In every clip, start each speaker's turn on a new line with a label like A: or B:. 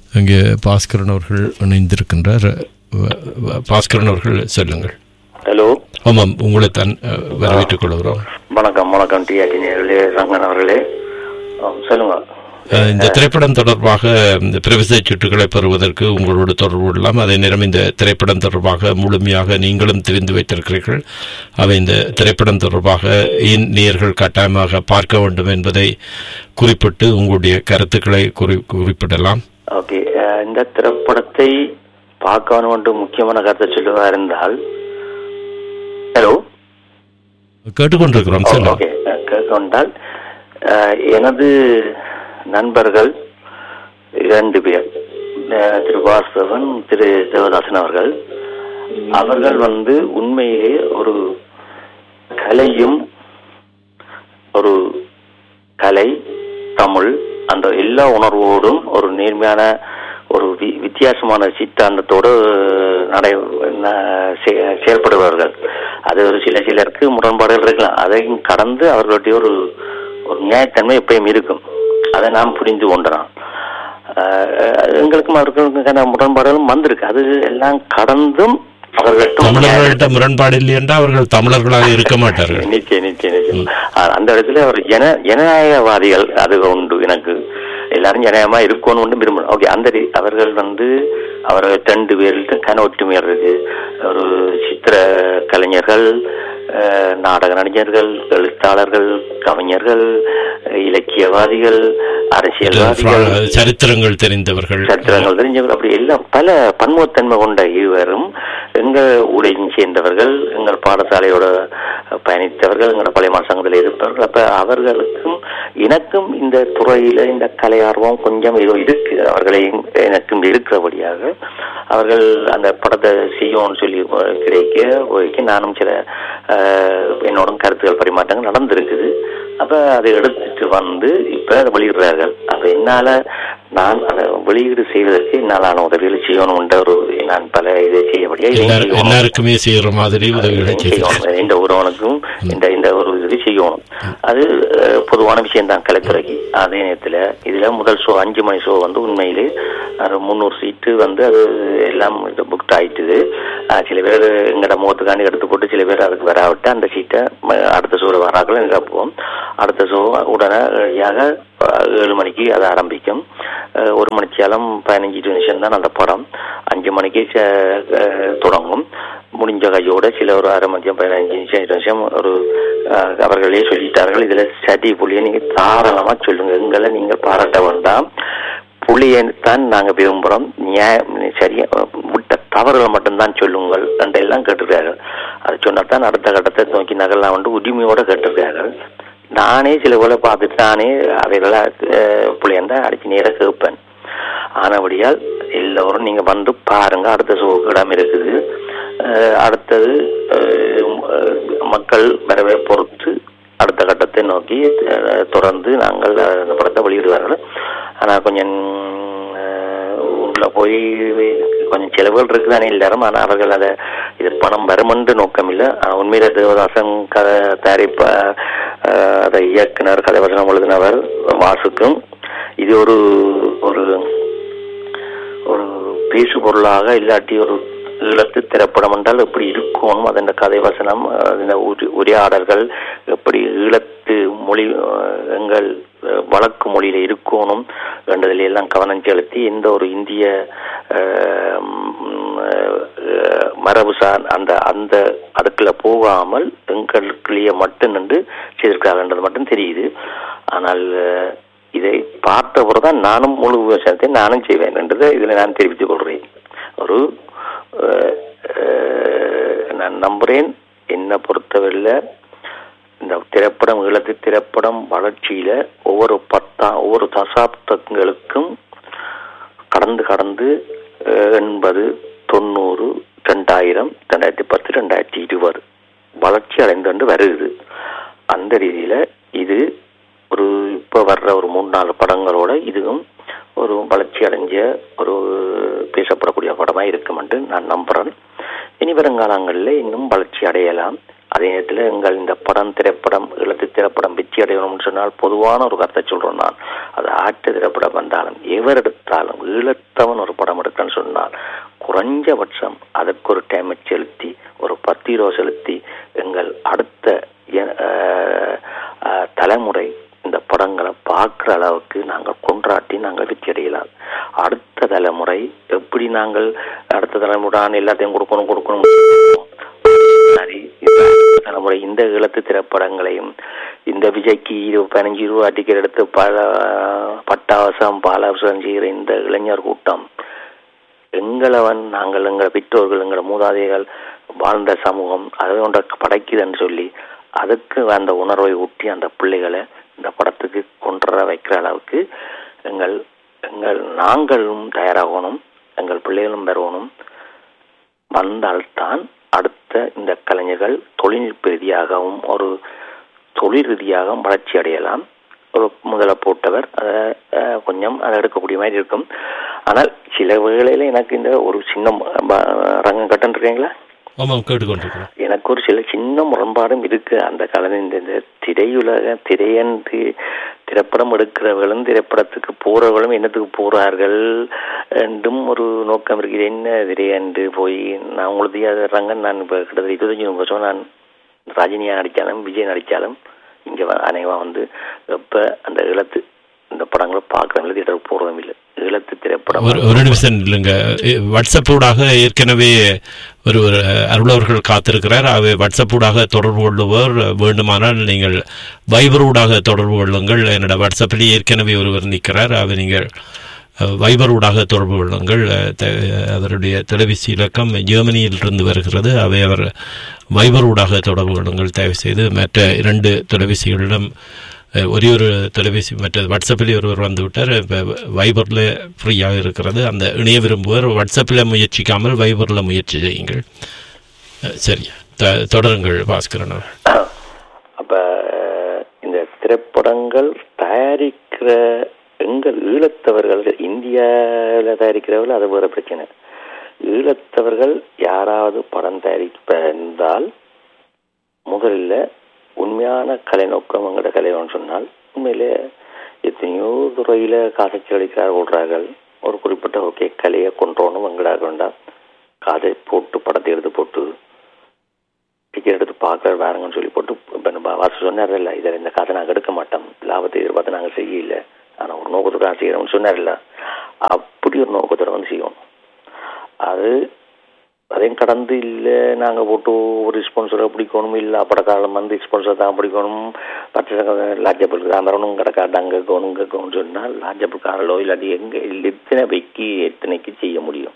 A: இங்கே பாஸ்கரன் அவர்கள் இணைந்திருக்கின்றார் வ- வ- பாஸ்கரன் அவர்கள் சொல்லுங்கள்
B: ஹலோ
A: ஆமாம் உங்களை தான் அஹ், வரவேற்றுக் கொள்கிறோம்
B: வணக்கம் வணக்கம் டி நேர்களே ரங்கன் அவர்களே ஆம், சொல்லுங்க
A: அஹ், இந்த திரைப்படம் தொடர்பாக இந்த பிரவேச சுற்றுகளை பெறுவதற்கு உங்களோட தொடர்பு கொள்ளலாம் அதே நேரம் இந்த திரைப்படம் தொடர்பாக முழுமையாக நீங்களும் தெரிந்து வைத்திருக்கிறீர்கள் அவை இந்த திரைப்படம் தொடர்பாக ஏன் நேயர்கள் கட்டாயமாக பார்க்க வேண்டும் என்பதை குறிப்பிட்டு உங்களுடைய கருத்துக்களை குறி குறிப்பிடலாம்
B: ஓகே அஹ், இந்த திரைப்படத்தை பார்க்கணும் என்று முக்கியமான கருத்தை சொல்லுவா இருந்தால் ஹலோ
A: கேட்டுக்கொண்டிருக்கிறோம் சொல்லுங்கள்
B: ஓகே அஹ், கேட்கொண்டால் அஹ், எனது நண்பர்கள் இரண்டு பேர் அஹ், திரு வாசவன் திரு தேவதாசன் அவர்கள் அவர்கள் வந்து உண்மையிலே ஒரு கலையும் ஒரு கலை தமிழ் அந்த எல்லா உணர்வோடும் ஒரு நேர்மையான ஒரு வி- வித்தியாசமான சித்தாந்தத்தோடு நடை ந- செ- செயல்படுவார்கள் அது ஒரு சில சிலருக்கு முரண்பாடுகள் இருக்கலாம் அதையும் கடந்து அவர்களுடைய ஒரு ஒரு நியாயத்தன்மை எப்பயும் இருக்கும் அதை நாம் புரிந்து கொண்டோம் எங்களுக்கும் அவர்களுக்கான முரண்பாடுகளும் வந்திருக்கு அது எல்லாம் கடந்தும் அவர்களுக்கு
A: தமிழர்கள்ட்ட முரண்பாடு இல்லை என்றால் அவர்கள் தமிழர்களாக இருக்க மாட்டார்கள்
B: நிச்சயம் நிச்சயம் நிச்சயம் அ- அந்த இடத்துல அவர் ஜன ஜனநாயகவாதிகள் அது உண்டு எனக்கு எல்லாரும் ஜனநாயகமா இருக்கணும் ஒன்று விரும்பணும் ஓகே அந்த ரீ- அவர்கள் வந்து அவர்கள் ரெண்டு பேருக்கு கன ஒற்றுமையர் இருக்கு ஒரு சித்திர கலைஞர்கள் அஹ், நாடக நடிகர்கள் எழுத்தாளர்கள் கவிஞர்கள் அஹ், இலக்கியவாதிகள் அரசியல்வாதிகள்
A: சரித்திரங்கள் தெரிந்தவர்கள்
B: சத்திரங்கள் தெரிஞ்சவர்கள் அப்படி எல்லாம் பல பன்முகத்தன்மை கொண்ட இருவரும் எங்கள் உடையும் சேர்ந்தவர்கள் எங்கள் பாடசாலையோட பயணித்தவர்கள் எங்கள் பழைய சங்கத்தில் இருப்பவர்கள் அப்ப அவர்களுக்கும் எனக்கும் இந்த துறையில இந்த கலை ஆர்வம் கொஞ்சம் ஏதோ இருக்கு அவர்களையும் எனக்கும் இருக்கிறபடியாக அவர்கள் அந்த படத்தை செய்யோம்னு சொல்லி கிடைக்க போய்க்கு நானும் சில அஹ், என்னோட கருத்துக்கள் பரிமாற்றங்கள் நடந்திருக்குது அப்ப அதை எடுத்துட்டு வந்து இப்ப அதை வெளியிடுறார்கள் அப்ப என்னால நான் அதை வெளியீடு செய்வதற்கு என்னாலான உதவிகளை செய்யணும் ஒரு நான் பல இதை செய்யபடியா இதையும்
A: எல்லாரும்
B: செய்யணும்.
A: எல்லாருக்குமே செய்யற மாதிரி உதவிகளை செய்கிறார்
B: செய்யணும் இந்த ஒருவனுக்கும் இந்த இந்த ஒரு இது செய்யணும் அது அஹ், பொதுவான விஷயம் தான் கலைத்துறைக்கு அதே நேரத்துல இதுல முதல் ஷோ அஞ்சு மணி ஷோ வந்து உண்மையிலே அது முந்நூறு சீட்டு வந்து அது எல்லாம் புக்ட் ஆயிட்டுது அஹ், சில பேர் எங்கட முகத்துக்காண்டி எடுத்து போட்டு சில பேர் அதுக்கு வராவிட்டு அந்த சீட்டை ம- அடுத்த ஷோ வராக்கள் நிரப்புவோம் அடுத்த ஷோ உடனடியாக அஹ், ஏழு மணிக்கு அது ஆரம்பிக்கும் அஹ், ஒரு மணிச்சாலம் பதினஞ்சு நிமிஷம் தான் அந்த படம் அஞ்சு மணிக்கு ச- அஹ், தொடங்கும் முடிஞ்ச கையோட சில ஒரு அரை மணியம் பதினஞ்சு நிமிஷம் இருபது நிமிஷம் ஒரு அஹ், அவர்களே சொல்லிட்டார்கள் இதுல சரி புள்ளியை நீங்க தாராளமா சொல்லுங்க எங்களை நீங்கள் பாராட்ட வேண்டாம் புள்ளியை தான் நாங்க விரும்புறோம் நியாய சரியா விட்ட தவறுகள் மட்டும்தான் சொல்லுங்கள் என்றெல்லாம் கேட்டிருக்கார்கள் அது சொன்னாதான் அடுத்த கட்டத்தை நோக்கி நகரலாம் வந்து உரிமையோட கேட்டிருக்கார்கள் நானே சில போல பார்த்துட்டு நானே அவைகளை புள்ளையந்தான் அடிச்சு நேராக கேட்பேன் ஆனபடியால் எல்லோரும் நீங்க வந்து பாருங்க அடுத்த ஷோக்கு இடம் இருக்குது அஹ் அடுத்தது அஹ் அஹ் மக்கள் வரவே பொறுத்து அடுத்த கட்டத்தை நோக்கி அஹ், தொடர்ந்து நாங்கள் அந்த படத்தை வெளியிடுவார்கள் ஆனா கொஞ்சம் அஹ், உள்ள போய் கொஞ்சம் செலவுகள் இருக்குதானே எல்லாரும் ஆனா அவர்கள் அதை இது பணம் வருமென்று நோக்கம் இல்லை ஆனா உண்மையில தேவதாசன் கதை தயாரிப்ப அஹ், அதை இயக்குனர் கதை வசனம் எழுதினவர் வாசுக்கும் இது ஒரு ஒரு ஒரு பேசு பொருளாக இல்லாட்டி ஒரு ஈழத்து திரைப்படம் என்றால் எப்படி இருக்கணும் அதன் கதை வசனம் அதன் உரி- உரையாடல்கள் எப்படி ஈழத்து மொழி அஹ், எங்கள் அஹ், வழக்கு மொழியில இருக்கணும் என்றதில் எல்லாம் கவனம் செலுத்தி எந்த ஒரு இந்திய அஹ், ம், அஹ், மரபுசார் அந்த அந்த அதுக்குள்ள போகாமல் எங்களுக்குள்ளேயே மட்டும் நின்று செய்திருக்கிறார்கள் மட்டும் தெரியுது ஆனால் அஹ், இதை பார்த்தவரை தான் நானும் முழு விவசாயத்தை நானும் செய்வேன் என்றதை இதில் நான் தெரிவித்துக் கொள்கிறேன் ஒரு அஹ், அஹ், நான் நம்புறேன் என்னை பொறுத்தவரையில் இந்த திரைப்படம் ஈழத்து திரைப்படம் வளர்ச்சியில ஒவ்வொரு பத்தா ஒவ்வொரு தசாப்தங்களுக்கும் கடந்து கடந்து அஹ், எண்பது தொண்ணூறு ரெண்டாயிரம் ரெண்டாயிரத்தி பத்து ரெண்டாயிரத்தி இருபது வளர்ச்சி அடைந்து கொண்டு வருது அந்த ரீதியில இது ஒரு இப்ப வர்ற ஒரு மூணு நாலு படங்களோட இதுவும் ஒரு வளர்ச்சி அடைஞ்ச ஒரு பேசப்படக்கூடிய படமா இருக்கும் என்று நான் நம்புறேன் இனி வருங்காலங்களில் இன்னும் வளர்ச்சி அடையலாம் அதே நேரத்தில் எங்கள் இந்த படம் திரைப்படம் எழுத்து திரைப்படம் வெற்றி அடையணும்னு சொன்னால் பொதுவான ஒரு கருத்தை சொல்றேன் நான் அது ஆட்டு திரைப்படம் வந்தாலும் எவர் எடுத்தாலும் ஈழத்தவன் ஒரு படம் எடுக்கன்னு சொன்னால் குறைஞ்சபட்சம் அதற்கு ஒரு டேமேஜ் செலுத்தி ஒரு பத்து ரூபா செலுத்தி எங்கள் அடுத்த எ- அஹ், அஹ், தலைமுறை இந்த படங்களை பார்க்குற அளவுக்கு நாங்கள் கொண்டாட்டி நாங்கள் வெற்றி அடையலாம் அடுத்த தலைமுறை எப்படி நாங்கள் அடுத்த தலைமுறை எல்லாத்தையும் கொடுக்கணும் கொடுக்கணும் சரி இப்ப அடுத்த தலைமுறை இந்த ஈழத்து திரைப்படங்களையும் இந்த விஜய்க்கு இரு பதினஞ்சு ரூபா டிக்கெட் எடுத்து பல பட்டாவசம் பாலாவசம் செய்கிற இந்த இளைஞர் கூட்டம் எங்களவன் நாங்கள் எங்கள் பெற்றோர்கள் எங்கள் மூதாதைகள் வாழ்ந்த சமூகம் அதை ஒன்றை படைக்குதுன்னு சொல்லி அதுக்கு அந்த உணர்வை ஊட்டி அந்த பிள்ளைகளை இந்த படத்துக்கு கொண்டு வர வைக்கிற அளவுக்கு எங்கள் எங்கள் நாங்களும் தயாராகணும் எங்கள் பிள்ளைகளும் பெறணும் வந்தால்தான் அடுத்த இந்த கலைஞர்கள் தொழில்நுட்ப ரீதியாகவும் ஒரு தொழில் ரீதியாகவும் வளர்ச்சி அடையலாம் ஒரு முதல போட்டவர் அதை அஹ், கொஞ்சம் அதை எடுக்கக்கூடிய மாதிரி இருக்கும் ஆனால் சில வேளையில எனக்கு இந்த ஒரு சின்ன ப- ரங்கம் கட்டன் இருக்கீங்களா
A: ஆமாம் கேட்டுக்கொண்டிருக்கிறோம்
B: எனக்கு ஒரு சில சின்ன முரண்பாடும் இருக்கு அந்த கலந்து இந்த இந்த திரையுலக திரையன்று திரைப்படம் எடுக்கிறவர்களும் திரைப்படத்துக்கு போறவர்களும் என்னத்துக்கு போறார்கள் என்றும் ஒரு நோக்கம் இருக்குது என்ன திரையன்று போய் நான் உங்களுக்கு அது ரங்கன் நான் இப்போ கிட்டத்தட்ட இருபத்தஞ்சு வருஷம் நான் ரஜினியா நடிச்சாலும் விஜய் நடிச்சாலும் இங்க வ- அநேகமா வந்து இப்ப அந்த இழத்து இந்த படங்களை பார்க்கறவங்கள தியேட்டருக்கு போறதும் இல்லை இழத்து திரைப்படம்
A: ஒரு ஒரு நிமிஷம் இல்லைங்க வாட்ஸ்அப் ஊடாக ஏற்கனவே ஒரு ஒரு அருளவர்கள் காத்திருக்கிறார் அவை வாட்ஸ்அப் ஊடாக தொடர்பு கொள்ளுவர் வேண்டுமானால் நீங்கள் வைபர் ஊடாக தொடர்பு கொள்ளுங்கள் என்னோட வாட்ஸ்அப்பில் ஏற்கனவே ஒருவர் நிற்கிறார் அவை நீங்கள் அஹ், வைபர் ஊடாக தொடர்பு கொள்ளுங்கள் அஹ், த- அவருடைய தொலைபேசி இலக்கம் ஜெர்மனியில் இருந்து வருகிறது அவை அவர் வைபர் ஊடாக தொடர்பு கொள்ளுங்கள் தயவு செய்து மற்ற இரண்டு தொலைபேசிகளிடம் அஹ், ஒரே ஒரு தொலைபேசி மற்ற வாட்ஸ்அப்பில் ஒருவர் வந்து விட்டார் இப்போ வைபரில் ஃப்ரீயாக இருக்கிறது அந்த இணைய விரும்புவர் வாட்ஸ்அப்பில் முயற்சிக்காமல் வைபரில் முயற்சி செய்யுங்கள் அஹ், சரி த- தொடருங்கள் பாஸ்கரன் அவர்கள்.
B: அப்ப இந்த திரைப்படங்கள் தயாரிக்கிற எங்கள் ஈழத்தவர்கள் இந்தியாவில் தயாரிக்கிறவர்கள் அது வேற பிரச்சனை ஈழத்தவர்கள் யாராவது படம் தயாரிப்பதால் முதல்ல உண்மையான கலை நோக்கம் எங்களோட கலைன்னு சொன்னால் உண்மையிலே எத்தனையோ துறையில காசை செலவழிக்கிறார் ஓடுறார்கள் ஒரு குறிப்பிட்ட ஓகே கலையை கொண்டோணும் எங்களாக வேண்டாம் காதை போட்டு படத்தை எடுத்து போட்டு டிக்கெட் எடுத்து பார்க்க வேறங்கன்னு சொல்லி போட்டு இப்போ நம்ம வாசு சொன்னார் இல்லை இதில் இந்த காசை நாங்கள் எடுக்க மாட்டோம் லாபத்தை எதிர்பார்த்து நாங்கள் செய்யல ஆனால் ஒரு நோக்கத்துக்காக செய்கிறோம்னு சொன்னார்ல அப்படி ஒரு நோக்கத்தோட வந்து செய்யணும் அது அதையும் கடந்து இல்லை நாங்கள் போட்டு ஒரு ஸ்பான்சரை பிடிக்கணும் இல்லை படக்காலம் வந்து ஸ்பான்சர் தான் பிடிக்கணும் பச்சை லாஜபிள் தான் வரணும் கிடக்காட்டு அங்கே கவனம் கேட்கணும்னு சொன்னால் லாஜபிள் காரலோ இல்லாட்டி எங்கே எத்தனை வைக்கி எத்தனைக்கு செய்ய முடியும்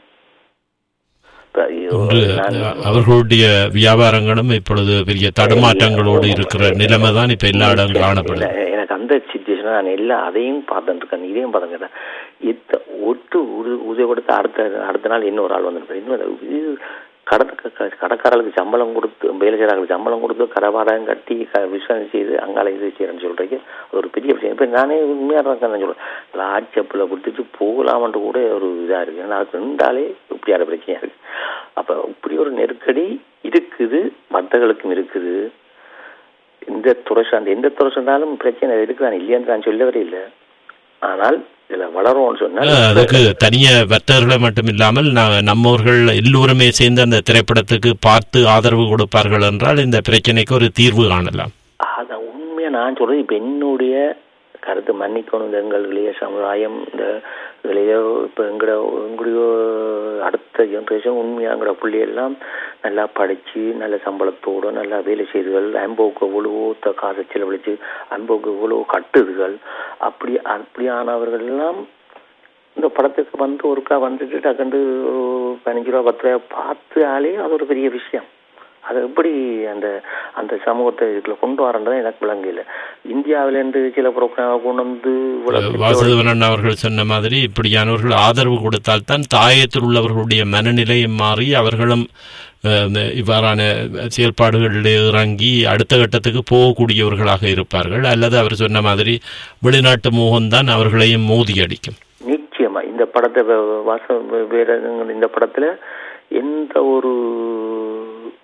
B: இப்ப இது
A: ஒன்று
B: நான்
A: அவர்களுடைய வியாபாரங்களும் இப்பொழுது பெரிய தடுமாற்றங்களோடு இருக்கிற நிலைமை தான் இப்ப எல்லா இடம் காணப்படுது
B: இல்ல, எனக்கு அந்த சுச்சுவேஷன் நான் எல்லாம் அதையும் பார்த்துட்டு இருக்கேன் இதையும் பார்த்துக்கிறேன் இத்த ஒட்டு உது உதவி கொடுத்து அடுத்த அடுத்த நாள் இன்னொரு ஆள் வந்துருப்பேன் இன்னும் இது கடத்த க- கடைக்காரர்களுக்கு சம்பளம் கொடுத்து வேலை செய்கிறார்களுக்கு சம்பளம் கொடுத்து கடை வாடகை கட்டி க விசாரணை செய்து அங்கால இது செய்யறேன்னு சொல்றீங்க அது ஒரு பெரிய விஷயம் இப்போ நானே உண்மையாக இருக்கேன் நான் சொல்றேன் லாட்ஜ் அப்பில் கொடுத்துட்டு போகலாமன்ட்டு கூட ஒரு இதாக இருக்கு ஏன்னா அதுக்கு ரெண்டாலே இப்படியான பிரச்சனையா இருக்கு அப்போ இப்படி ஒரு நெருக்கடி இருக்குது மற்றவர்களுக்கும் இருக்குது இந்த துறை சார்ந்த எந்த துறை சார்ந்தாலும் பிரச்சனை இருக்குதான் இல்லையான்னு நான் சொல்லவே இல்லை ஆனால் இதுல வளரும்னு சொன்னால்
A: அதுக்கு தனிய வர்த்தகர்களை மட்டும் இல்லாமல் நா- நம்மவர்கள் எல்லோருமே சேர்ந்து அந்த திரைப்படத்துக்கு பார்த்து ஆதரவு கொடுப்பார்கள் என்றால் இந்த பிரச்சனைக்கு ஒரு தீர்வு காணலாம்
B: அதான் உண்மையா நான் சொல்றது இப்ப என்னுடைய கருத்து மன்னிக்கணும் இந்த எங்கள் இளைய சமுதாயம் இந்த இளைய இப்ப எங்கட எங்களுடைய அடுத்த ஜென்ரேஷன் உண்மையா எங்கட பிள்ளையெல்லாம் நல்லா படிச்சு நல்ல சம்பளத்தோட நல்லா வேலை செய்துகள் அம்போக்கு எவ்வளவோ த- காசை செலவழிச்சு அம்போக்கு எவ்வளவோ கட்டுதுகள் அப்படி அப்படியானவர்கள் எல்லாம் இந்த படத்துக்கு வந்து ஒருக்கா வந்துட்டு டக்குண்டு ஒரு பதினஞ்சு ரூபா பத்து ரூபா பார்த்தாலே அது ஒரு பெரிய விஷயம் அது எப்படி அந்த அந்த சமூகத்தை இதுக்குள்ள கொண்டு வரன்றது எனக்கு விளங்கல இந்தியாவிலேருந்து சில புரோகிராம கொண்டு வந்து இவ்வளவு
A: வாசுதேவன் அவர்கள் சொன்ன மாதிரி இப்படியானவர்கள் ஆதரவு கொடுத்தால்தான் தாயத்தில் உள்ளவர்களுடைய மனநிலை மாறி அவர்களும் அஹ், இவ்வாறான செயல்பாடுகளில் இறங்கி அடுத்த கட்டத்துக்கு போகக்கூடியவர்களாக இருப்பார்கள் அல்லது அவர் சொன்ன மாதிரி வெளிநாட்டு மோகம்தான் அவர்களையும் மோதி அடிக்கும்
B: நிச்சயமா இந்த படத்தை வ- வாச வேற இந்த படத்துல எந்த ஒரு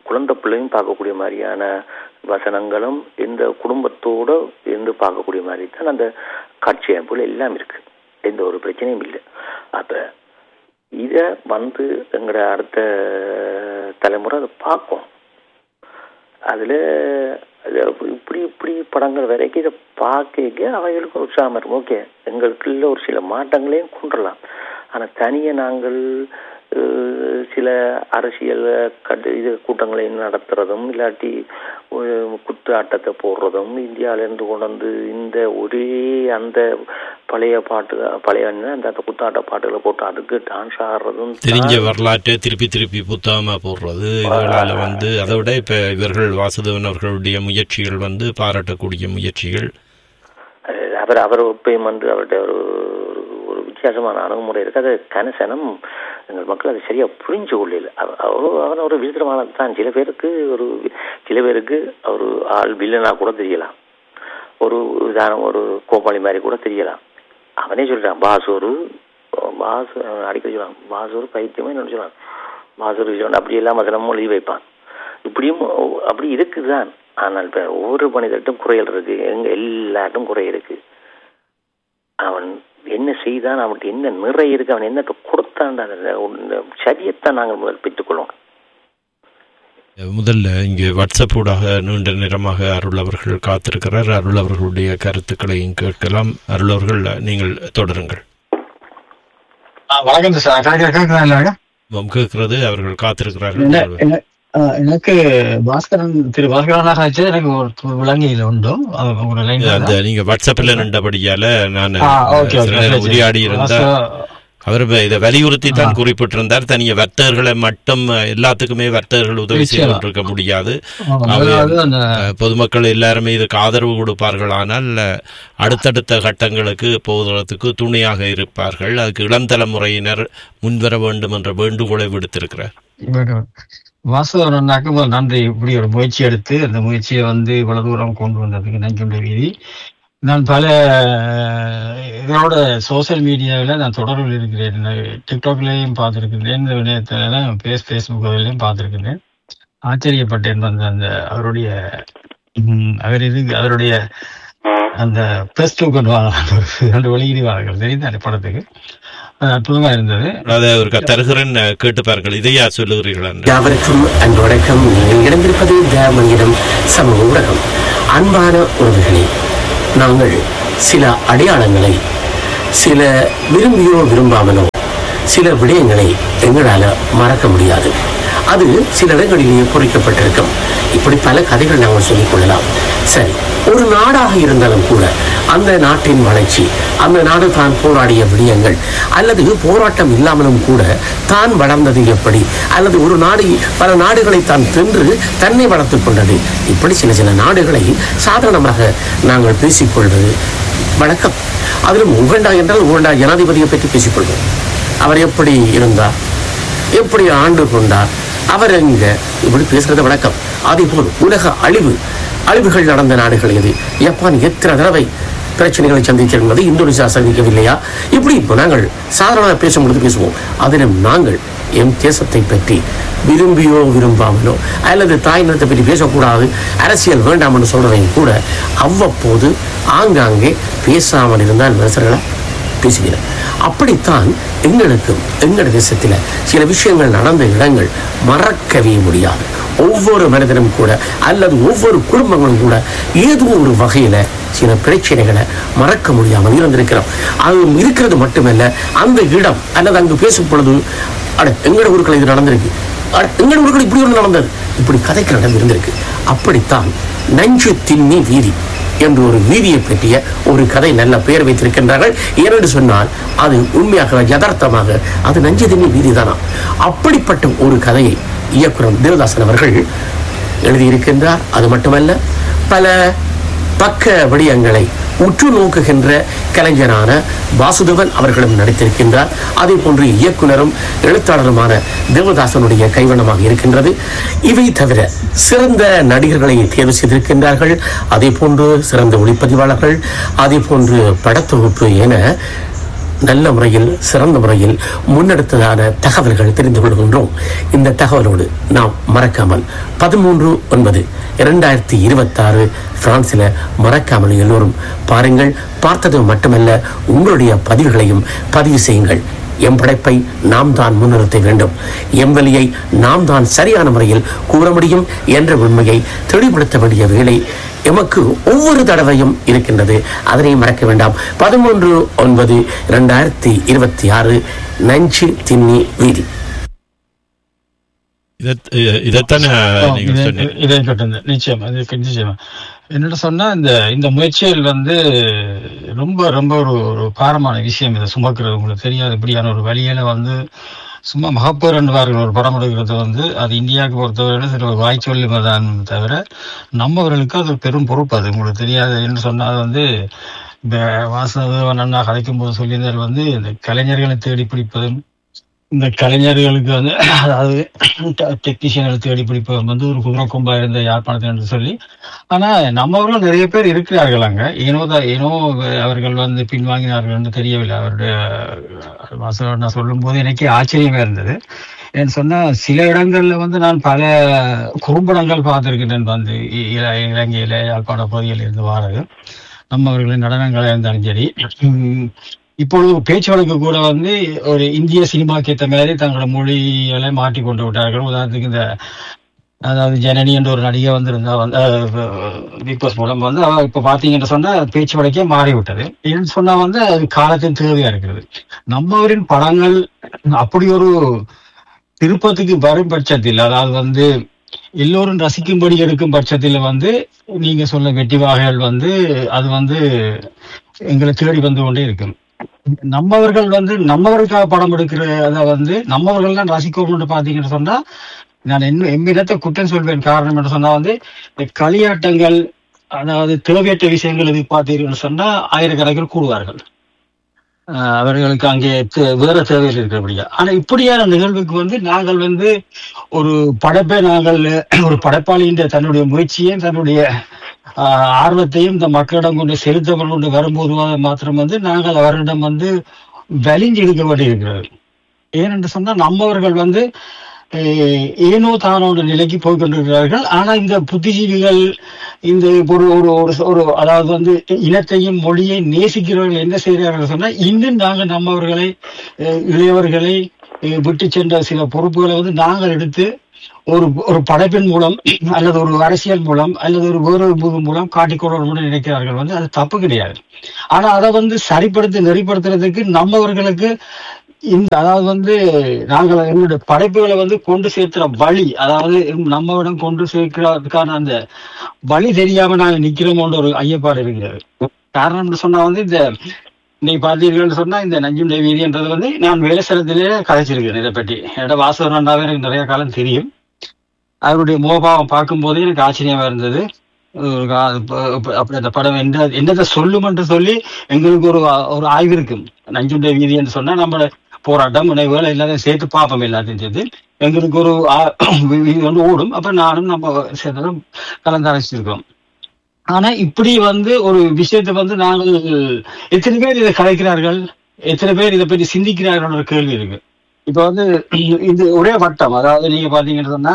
B: குழந்தை பிள்ளையும் பார்க்கக்கூடிய மாதிரியான வசனங்களும் இந்த குடும்பத்தோட இருந்து பார்க்கக்கூடிய மாதிரி தான் அந்த காட்சி அமைப்புகள் எல்லாம் இருக்கு எந்த ஒரு பிரச்சனையும் இல்லை அப்ப இத வந்து எங்கட அடுத்த தலைமுறை அதை பார்க்கும் அதுல அது இப்படி இப்படி படங்கள் வரைக்கும் இதை பார்க்க அவைகளுக்கும் உற்சாகம் இருக்கும் ஓகே எங்களுக்குள்ள ஒரு சில மாற்றங்களையும் கொண்டுடலாம் ஆனா தனியே நாங்கள் அஹ், சில அரசியல் கட்டு இது கூட்டங்களை நடத்துறதும் இல்லாட்டி ஒரு குத்து ஆட்டத்தை போடுறதும் இந்தியாவில இருந்து கொண்டு வந்து இந்த ஒரே அந்த பழைய பாட்டு பழைய அந்த அந்த குத்தாட்ட பாட்டுகளை போட்டு அதுக்கு டான்ஸ் ஆடுறதும்
A: தெரிஞ்ச வரலாற்றை திருப்பி திருப்பி புத்தகமா போடுறது இதனால வந்து அதை விட இப்ப இவர்கள் வாசுதேவன் அவர்களுடைய முயற்சிகள் வந்து பாராட்டக்கூடிய முயற்சிகள்
B: அஹ் அவர் அவர் எப்பயும் வந்து அவருடைய ஒரு ஒரு- ஒரு வித்தியாசமான அணுகுமுறை இருக்கு அது கனசனம் எங்கள் மக்கள் அதை சரியா புரிஞ்சு கொள்ளல அவ- அவரு அவன் ஒரு விசித்திரமானது தான் சில பேருக்கு ஒரு சில பேருக்கு அவர் ஆள் வில்லனா கூட தெரியலாம் ஒரு உதாரணம் ஒரு கோபாளி மாதிரி கூட தெரியலாம் அவனே சொல்றான் பாசூரு பாசு அவன் அடிக்கடி சொல்லுவான் பாசூர் பைத்தியமே என்ன சொல்லுவான் பாசூர் விஷயம் அப்படி எல்லாம் வசனமும் எழுதி வைப்பான் இப்படியும் ஒ- அப்படி இருக்குதான் ஆனால் இப்ப ஒவ்வொரு மனிதர்கிட்டும் குறைகள் இருக்கு எங்க எல்லார்ட்டும் குறை இருக்கு அவன் என்ன செய்தான் அவன்கிட்ட என்ன நிறை இருக்கு அவன் என்ன கொடுத்தான் சரியத்தான் நாங்கள் முதல் பெற்றுக்கொள்ளணும்
A: முதல்ல இங்கு வாட்ஸ்அப் ஊடாக நீண்ட நேரமாக அருள் அவர்கள் காத்திருக்கிறார் அருள் அவர்களுடைய கருத்துக்களையும் கேட்கலாம் அருள் அவர்கள் நீங்கள் தொடருங்கள்
C: ஆ, வணக்கம் சார் கேட்கறேன் இல்லைங்க
A: ஆமாம், கேட்கிறது அவர்கள்
C: என்ன-
A: காத்திருக்கிறார்கள்
C: என்ன- ஆ, எனக்கு பாஸ்கரன் திரு பாஸ்கரனாக ஆச்சு எனக்கு ஒரு விலங்கியில் உண்டு அது உங்களோட லைன்
A: அந்த நீங்க வாட்ஸ்அப்ல நின்றபடியால நான்
C: ஆ ஓகே
A: சில
C: ஓகே
A: நேரம் உரையாடி இருந்தா அவர் இப்ப இதை வலியுறுத்தி தான் குறிப்பிட்டிருந்தார் தனிய வர்த்தகர்களை மட்டும் எல்லாத்துக்குமே வர்த்தகர்கள் உதவி செய்து
C: நிச்சயமா.
A: கொண்டிருக்க முடியாது
C: அதாவது அந்த
A: அஹ், பொதுமக்கள் எல்லாருமே இதுக்கு ஆதரவு கொடுப்பார்கள் ஆனால் அஹ், அடுத்தடுத்த கட்டங்களுக்கு போவதற்கு துணையாக இருப்பார்கள் அதுக்கு இளம் தலைமுறையினர் முன்வர வேண்டும் என்ற வேண்டுகோளை விடுத்திருக்கிறார்
C: வாசவரனாக்கு முதல் நன்றி இப்படி ஒரு முயற்சி எடுத்து அந்த முயற்சியை வந்து இவ்வளவு தூரம் கொண்டு வந்ததுக்கு நன்றியுள்ள வீதி நான் பல அஹ், இதோட சோஷியல் மீடியாவில் நான் தொடர்பில் இருக்கிறேன் டிக்டாக்லேயும் பார்த்துருக்கிறேன் இணையத்தில ஃபேஸ் ஃபேஸ்புக்கிலையும் பார்த்துருக்கிறேன் ஆச்சரியப்பட்டேன் அந்த அந்த அவருடைய ம், அவர் இது அவருடைய அந்த பிளஸ் டூ கொண்டு வாங்க ரெண்டு வெளியீடுவார்கள் தெரியுது அந்த படத்துக்கு அது அற்புதமா இருந்தது
A: அதை ஒரு தருகிறேன் அஹ், கேட்டு பாருங்கள் இதையா சொல்லுகிறீர்கள் என்று
D: யாவருக்கும் அன்பு வணக்கம் நீங்கள் இணைந்திருப்பது தேவமங்கிடம் சமூக ஊடகம் அன்பான உறவுகளே நாங்கள் சில அடையாளங்களை சில விரும்பியோ விரும்பாமலோ சில விடயங்களை எங்களால் மறக்க முடியாது அது சில இடங்களிலேயே பொறிக்கப்பட்டிருக்கும் இப்படி பல கதைகள் நாங்கள் சொல்லிக் கொள்ளலாம் சரி ஒரு நாடாக இருந்தாலும் கூட அந்த நாட்டின் வளர்ச்சி அந்த நாடு தான் போராடிய விடயங்கள் அல்லது போராட்டம் இல்லாமலும் கூட தான் வளர்ந்தது எப்படி அல்லது ஒரு நாடு பல நாடுகளை தான் தின்று தன்னை வளர்த்துக் கொண்டது இப்படி சில சில நாடுகளை சாதாரணமாக நாங்கள் பேசிக்கொள்வது வழக்கம் அதிலும் உகண்டா என்றால் உகண்டா ஜனாதிபதியை பற்றி பேசிக்கொள்வோம் அவர் எப்படி இருந்தார் எப்படி ஆண்டு கொண்டார் அவர் எங்க இப்படி பேசுறது வழக்கம் அதே போல் உலக அழிவு அழிவுகள் நடந்த நாடுகள் எது ஜப்பான் எத்தனை தடவை பிரச்சனைகளை சந்திச்சிருந்தது இந்தோனேசியா சந்திக்கவில்லையா இப்படி இப்போ நாங்கள் சாதாரண பேசும்பொழுது பேசுவோம் அதிலும் நாங்கள் எம் தேசத்தை பற்றி விரும்பியோ விரும்பாமலோ அல்லது தாய் நிலத்தை பற்றி பேசக்கூடாது அரசியல் வேண்டாம் என்று சொல்றதையும் கூட அவ்வப்போது ஆங்காங்கே பேசாமல் இருந்தால் மனுஷர்களை பேசுகிறேன் அப்படித்தான் எங்களுக்கும் எங்கள் தேசத்தில் சில விஷயங்கள் நடந்த இடங்கள் மறக்கவே முடியாது ஒவ்வொரு மனிதனும் கூட அல்லது ஒவ்வொரு குடும்பங்களும் கூட ஏதோ ஒரு வகையில சில பிரச்சனைகளை மறக்க முடியாமல் இருந்திருக்கிறோம் அது இருக்கிறது மட்டுமல்ல அந்த இடம் அல்லது அங்கு பேசும் பொழுது அட எங்களோட ஊருக்குள்ள இது நடந்திருக்கு அட எங்களோட ஊருக்குள்ள இப்படி ஒன்று நடந்தது இப்படி கதைக்கு இடம் இருந்திருக்கு அப்படித்தான் நஞ்சு திண்ணி வீதி என்று ஒரு வீதியை பற்றிய ஒரு கதை நல்ல பெயர் வைத்திருக்கின்றார்கள் ஏனென்று சொன்னால் அது உண்மையாக யதார்த்தமாக அது நஞ்சதினி வீதி தானா அப்படிப்பட்ட ஒரு கதையை இயக்குனர் தேவதாசன் அவர்கள் எழுதியிருக்கின்றார் அது மட்டுமல்ல பல பக்க விடயங்களை உற்று நோக்குகின்ற கலைஞரான வாசுதேவன் அவர்களும் நடித்திருக்கின்றார் அதே போன்று இயக்குனரும் எழுத்தாளருமான தேவதாசனுடைய கைவண்ணமாக இருக்கின்றது இவை தவிர சிறந்த நடிகர்களை தேர்வு செய்திருக்கின்றார்கள் அதே போன்று சிறந்த ஒளிப்பதிவாளர்கள் அதே போன்று படத்தொகுப்பு என நல்ல முறையில் சிறந்த முறையில் முன்னெடுத்ததான தகவல்கள் தெரிந்து கொள்கின்றோம் இந்த தகவலோடு நாம் மறக்காமல் பதிமூன்று ஒன்பது இரண்டாயிரத்தி இருபத்தாறு பிரான்சில் மறக்காமல் எல்லோரும் பாருங்கள் பார்த்தது மட்டுமல்ல உங்களுடைய பதிவுகளையும் பதிவு செய்யுங்கள் எம் படைப்பை நாம் தான் முன்னிறுத்த வேண்டும் எம் வழியை நாம் தான் சரியான முறையில் கூற முடியும் என்ற உண்மையை தெளிவுபடுத்த வேண்டிய வேலை எமக்கு ஒவ்வொரு தடவையும் இருக்கின்றது அதனை மறக்க வேண்டாம் பதிமூன்று ஒன்பது இரண்டாயிரத்தி இருபத்தி ஆறு நஞ்சு தின்னி வீதி
A: இதைத்- இதைத்தானே
C: ஆ,
A: நீங்கள்
C: இதை-
A: சொன்னீங்க
C: இதை கேட்டிருந்த நிச்சயம் அது நிச்சயமா என்னோட சொன்னா இந்த இந்த முயற்சிகள் வந்து ரொம்ப ரொம்ப ஒரு ஒரு பாரமான விஷயம் இதை சுமக்கிறது உங்களுக்கு தெரியாது இப்படியான ஒரு வழியில வந்து சும்மா மகப்பேர் என்பார்கள் ஒரு படம் எடுக்கிறது வந்து அது இந்தியாவுக்கு பொறுத்தவரை சில ஒரு வாய்ச்சொல்லி தான் தவிர நம்மவர்களுக்கு அது ஒரு பெரும் பொறுப்பு அது உங்களுக்கு தெரியாது என்று சொன்னால் வந்து இந்த வாசவன் அண்ணா கதைக்கும் போது சொல்லியிருந்தார் வந்து இந்த கலைஞர்களை தேடி பிடிப்பதும் இந்த கலைஞர்களுக்கு வந்து அதாவது டெக்னீஷியன்களை தேடி பிடிப்பது வந்து ஒரு குதிரை கொம்பா இருந்த யாழ்ப்பாணத்தில் என்று சொல்லி ஆனா நம்மவர்களும் நிறைய பேர் இருக்கிறார்கள் அங்க ஏனோ தான் ஏனோ அவர்கள் வந்து பின்வாங்கினார்கள் என்று தெரியவில்லை அவருடைய வாசகர் நான் சொல்லும் போது எனக்கே ஆச்சரியமா இருந்தது ஏன்னு சொன்னா சில இடங்கள்ல வந்து நான் பல குறும்படங்கள் பார்த்திருக்கின்றேன் வந்து இ- இல- இலங்கையில யாழ்ப்பாண பகுதியில் இருந்து வாரது நம்ம அவர்களின் நடனங்களாக இருந்தாலும் சரி உம், இப்பொழுது பேச்சு வழக்கு கூட வந்து ஒரு இந்திய சினிமாக்கு ஏற்ற மாதிரி தங்களோட மொழிகளை மாற்றி கொண்டு விட்டார்கள் உதாரணத்துக்கு இந்த அதாவது ஜனனி என்ற ஒரு நடிகை வந்திருந்தா வந்து பிக் பாஸ் மூலம் வந்து அவ இப்ப பாத்தீங்கன்னு சொன்னா பேச்சு வழக்கே மாறி விட்டது ஏன்னு சொன்னா வந்து அது காலத்தின் தேவையா இருக்கிறது நம்மவரின் படங்கள் அப்படி ஒரு திருப்பத்துக்கு வரும் பட்சத்தில் அதாவது வந்து எல்லோரும் ரசிக்கும்படி எடுக்கும் பட்சத்தில் வந்து நீங்க சொல்ல வெட்டி வகைகள் வந்து அது வந்து எங்களை தேடி வந்து கொண்டே இருக்கும் நம்மவர்கள் வந்து நம்மவர்களுக்காக படம் எடுக்கிற அதை வந்து நம்மவர்கள் தான் ரசிக்கணும்னு பாத்தீங்கன்னு சொன்னா நான் என்ன எம்மிடத்தை குற்றம் சொல்வேன் காரணம் என்று சொன்னா வந்து இந்த களியாட்டங்கள் அதாவது தேவையற்ற விஷயங்கள் இது பார்த்தீங்கன்னு சொன்னா ஆயிரக்கணக்கில் கூடுவார்கள் ஆஹ் அவர்களுக்கு அங்கே தே- வேற தேவைகள் இருக்கிறபடியா ஆனா இப்படியான நிகழ்வுக்கு வந்து நாங்கள் வந்து ஒரு படைப்பை நாங்கள் ஒரு படைப்பாளியின் தன்னுடைய முயற்சியையும் தன்னுடைய ஆஹ், ஆர்வத்தையும் இந்த மக்களிடம் கொண்டு செலுத்தவர் கொண்டு வரும்போது மாத்திரம் வந்து நாங்கள் அவரிடம் வந்து வலிஞ்சு இருக்க வேண்டியிருக்கிறது ஏனென்று சொன்னா நம்மவர்கள் வந்து அஹ், ஏனோ தானோட நிலைக்கு போய் கொண்டிருக்கிறார்கள் ஆனா இந்த புத்திஜீவிகள் இந்த ஒரு ஒரு ஒரு ஒரு அதாவது வந்து இனத்தையும் மொழியை நேசிக்கிறவர்கள் என்ன செய்கிறார்கள் சொன்னா இன்னும் நாங்கள் நம்மவர்களை அஹ், இளையவர்களை அஹ், விட்டு சென்ற சில பொறுப்புகளை வந்து நாங்கள் எடுத்து ஒரு ஒரு படைப்பின் மூலம் அல்லது ஒரு அரசியல் மூலம் அல்லது ஒரு வேறு ஒரு மூலம் காட்டிக்கொள்ளணும்னு நினைக்கிறார்கள் வந்து அது தப்பு கிடையாது ஆனா அதை வந்து சரிப்படுத்தி நெறிப்படுத்துறதுக்கு நம்மவர்களுக்கு இந்த அதாவது வந்து நாங்கள் எங்களுடைய படைப்புகளை வந்து கொண்டு சேர்க்கிற வழி அதாவது நம்மவிடம் கொண்டு சேர்க்கிறதுக்கான அந்த வழி தெரியாம நாங்க நிக்கிறோமோன்ற ஒரு ஐயப்பாடு இருக்கிறது காரணம்னு சொன்னா வந்து இந்த இன்னைக்கு பார்த்தீர்கள்னு சொன்னா இந்த நஞ்சும் வீதின்றது வந்து நான் வேலை ஸ்தலத்திலே கதைச்சிருக்கேன் இதை பற்றி என்னோட வாசகர் அண்ணாவே எனக்கு நிறைய காலம் தெரியும் அவருடைய மோபாவம் பார்க்கும்போதே எனக்கு ஆச்சரியமா இருந்தது ஒரு கா- இப்ப- இப்ப அப்படி அந்த படம் என்ன என்னதை சொல்லும் என்று சொல்லி எங்களுக்கு ஒரு ஆ- ஒரு ஆய்வு இருக்கும் நஞ்சுண்ட வீதி என்று சொன்னா நம்ம போராட்டம் நினைவுகள் எல்லாத்தையும் சேர்த்து பார்ப்போம் எல்லாத்தையும் சேர்த்து எங்களுக்கு ஒரு ஆ- வீதி வந்து ஓடும் அப்ப நானும் நம்ம சேர்ந்ததும் கலந்தாலோசிச்சிருக்கோம் ஆனா இப்படி வந்து ஒரு விஷயத்தை வந்து நாங்கள் எத்தனை பேர் இதை கலைக்கிறார்கள் எத்தனை பேர் இதை பற்றி சிந்திக்கிறார்கள் ஒரு கேள்வி இருக்கு இப்ப வந்து இது ஒரே வட்டம் அதாவது நீங்க பாத்தீங்கன்னு சொன்னா